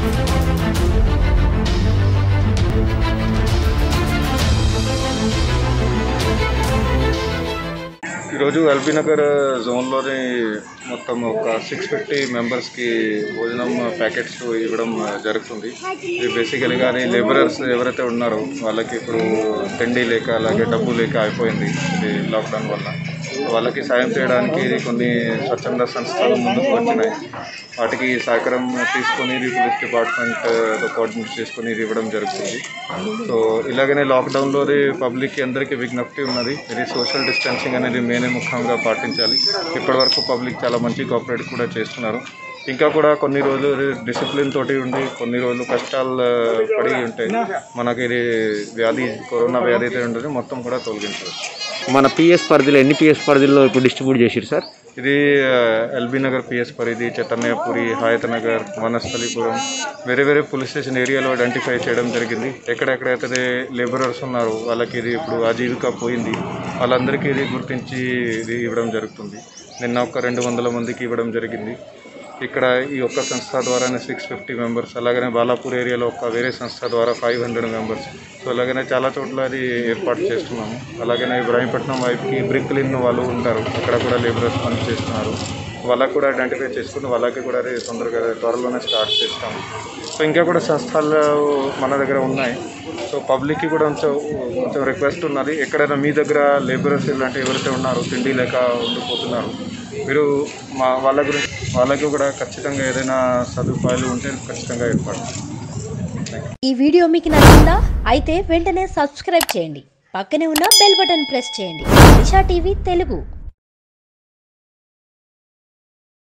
ఈరోజు ఎల్బీ నగర్ జోన్లోని మొత్తం ఒక సిక్స్ ఫిఫ్టీ మెంబర్స్కి భోజనం ప్యాకెట్స్ ఇవ్వడం జరుగుతుంది ఇది బేసికల్గా లేబరర్స్ ఎవరైతే ఉన్నారో వాళ్ళకి ఇప్పుడు తిండి లేక అలాగే డబ్బు లేక అయిపోయింది ఇది లాక్డౌన్ వల్ల వాళ్ళకి సాయం చేయడానికి కొన్ని స్వచ్ఛంద సంస్థలు ముందుకు వచ్చినాయి వాటికి సహకారం తీసుకొని ఇది పోలీస్ డిపార్ట్మెంట్ కోఆర్డినేట్ చేసుకొని ఇది ఇవ్వడం జరుగుతుంది సో ఇలాగనే లాక్డౌన్లో పబ్లిక్ అందరికీ విజ్ఞప్తి ఉన్నది ఇది సోషల్ డిస్టెన్సింగ్ అనేది మెయిన్ ముఖ్యంగా పాటించాలి ఇప్పటివరకు పబ్లిక్ చాలా మంచి కోఆపరేట్ కూడా చేస్తున్నారు ఇంకా కూడా కొన్ని రోజులు డిసిప్లిన్ తోటి ఉండి కొన్ని రోజులు కష్టాలు పడి ఉంటాయి మనకి ఇది వ్యాధి కరోనా వ్యాధి అయితే ఉంటుంది మొత్తం కూడా తొలగించవచ్చు మన పిఎస్ పరిధిలో ఎన్ని పిఎస్ పరిధిలో ఇప్పుడు డిస్ట్రిబ్యూట్ చేసిరు సార్ ఇది ఎల్బీ నగర్ పిఎస్ పరిధి చైతన్యపురి హాయత్ నగర్ వనస్థలిపురం వేరే వేరే పోలీస్ స్టేషన్ ఏరియాలో ఐడెంటిఫై చేయడం జరిగింది ఎక్కడెక్కడైతే లేబరర్స్ ఉన్నారు వాళ్ళకి ఇది ఇప్పుడు ఆజీవిక పోయింది వాళ్ళందరికీ ఇది గుర్తించి ఇది ఇవ్వడం జరుగుతుంది నిన్న ఒక రెండు వందల మందికి ఇవ్వడం జరిగింది ఇక్కడ ఈ ఒక్క సంస్థ ద్వారానే సిక్స్ ఫిఫ్టీ మెంబర్స్ అలాగనే బాలాపూర్ ఏరియాలో ఒక వేరే సంస్థ ద్వారా ఫైవ్ హండ్రెడ్ మెంబర్స్ సో అలాగనే చాలా చోట్ల అది ఏర్పాటు చేస్తున్నాము అలాగనే ఇబ్రాహీంపట్నం వైపుకి బ్రిక్లిన్ వాళ్ళు ఉంటారు అక్కడ కూడా లేబరర్స్ పని చేస్తున్నారు వాళ్ళకు కూడా ఐడెంటిఫై చేసుకుని వాళ్ళకి కూడా అది తొందరగా త్వరలోనే స్టార్ట్ చేస్తాము సో ఇంకా కూడా సంస్థలు మన దగ్గర ఉన్నాయి సో పబ్లిక్కి కూడా కొంచెం కొంచెం రిక్వెస్ట్ ఉన్నది ఎక్కడైనా మీ దగ్గర లేబరర్స్ ఇలాంటి ఎవరైతే ఉన్నారో తిండి లేక ఉండిపోతున్నారు మీరు మా వాళ్ళ గురించి వాళ్ళకి కూడా ఖచ్చితంగా ఏదైనా సదుపాయాలు ఉంటే ఖచ్చితంగా ఏర్పాటు ఈ వీడియో మీకు నచ్చిందా అయితే వెంటనే సబ్స్క్రైబ్ చేయండి పక్కనే ఉన్న బెల్ బటన్ ప్రెస్ చేయండి దిశా టీవీ తెలుగు